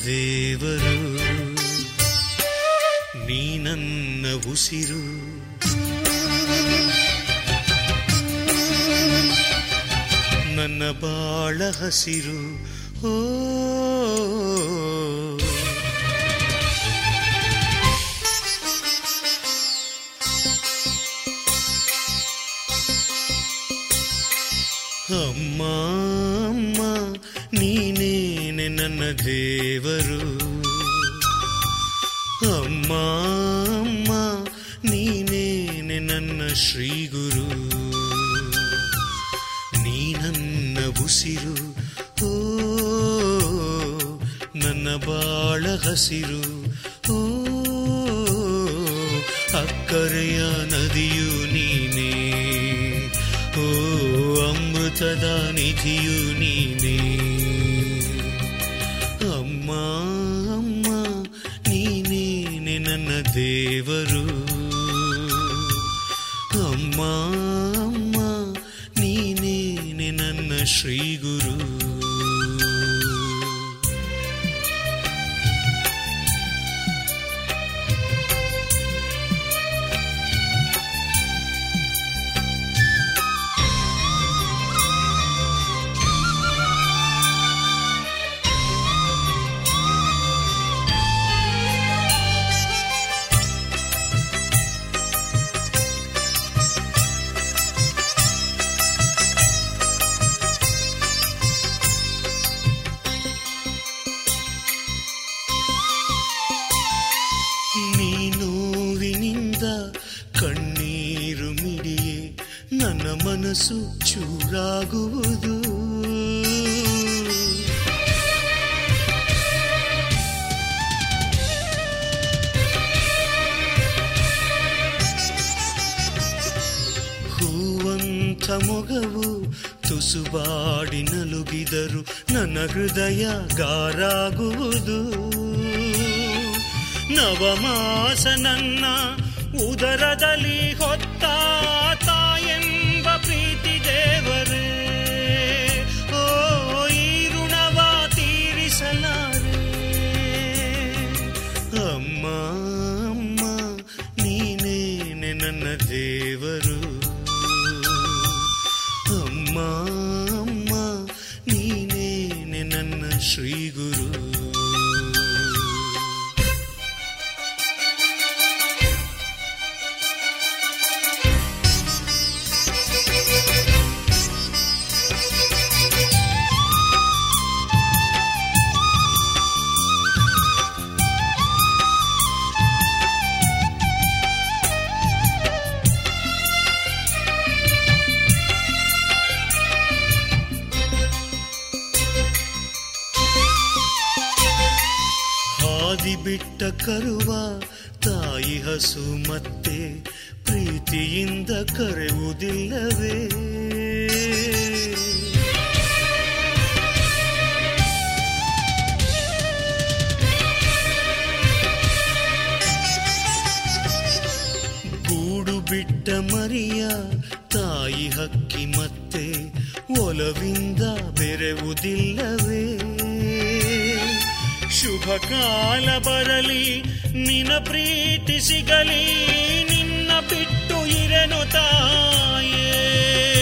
ದೇವರು ನೀ ನನ್ನ ಉಸಿರು ನನ್ನ ಬಾಳ ಹಸಿರು ಓ ಅಮ್ಮ ಅಮ್ಮ ನೀನೇನೆ ನನ್ನ ದೇವರು ಅಮ್ಮ ಅಮ್ಮ ನೀನೇನೆ ನನ್ನ ಶ್ರೀಗುರು ನೀ ನನ್ನ ಉಸಿರು ಓ ನನ್ನ ಬಾಳ ಹಸಿರು ಓ ಅಕ್ಕರೆಯ ನದಿಯು ನೀನೇ ಓ ಅಮೃತದ ನಿಧಿಯು ನೀನೇ ಅಮ್ಮ ಅಮ್ಮ ನೀನೇನೆ ನನ್ನ ದೇವರು ಅಮ್ಮ ಅಮ್ಮ ನೀನೇನೆ ನನ್ನ ಶ್ರೀಗುರು ನೀ ನೋವಿನಿಂದ ಕಣ್ಣೀರು ಮಿಡಿಯೇ ನನ್ನ ಮನಸ್ಸು ಚೂರಾಗುವುದು ಹೂವಂಥ ಮೊಗವು ತುಸುಬಾಡಿ ನಲುಗಿದರು ನನ್ನ ಹೃದಯ ಗಾರಾಗುವುದು ನವಮಾಸ ನನ್ನ ಉದರದಲ್ಲಿ ಹೊತ್ತ ತಾಯೆಂಬ ಪ್ರೀತಿ ದೇವರೇ ಓ ಈ ಋಣವ ತೀರಿಸಲಾರೆ ಅಮ್ಮ ಅಮ್ಮ ನೀನೇನೆ ನನ್ನ ದೇವರು ಅಮ್ಮ ಅಮ್ಮ ನೀನೇನೆ ನನ್ನ ಶ್ರೀಗುರು ಹಾದಿ ಬಿಟ್ಟ ಕರುವ ತಾಯಿ ಹಸು ಮತ್ತೆ ಪ್ರೀತಿಯಿಂದ ಕರೆಯುವುದಿಲ್ಲವೇ ಗೂಡು ಬಿಟ್ಟ ಮರಿಯ ತಾಯಿ ಹಕ್ಕಿ ಮತ್ತೆ ಒಲವಿಂದ ಬೆರೆವುದಿಲ್ಲವೇ ಶುಭ ಕಾಲ ಬರಲಿ ನಿನ ಪ್ರೀತಿ ಸಿಗಲಿ ನಿನ್ನ ಬಿಟ್ಟು ಇರೆನು ತಾಯೇ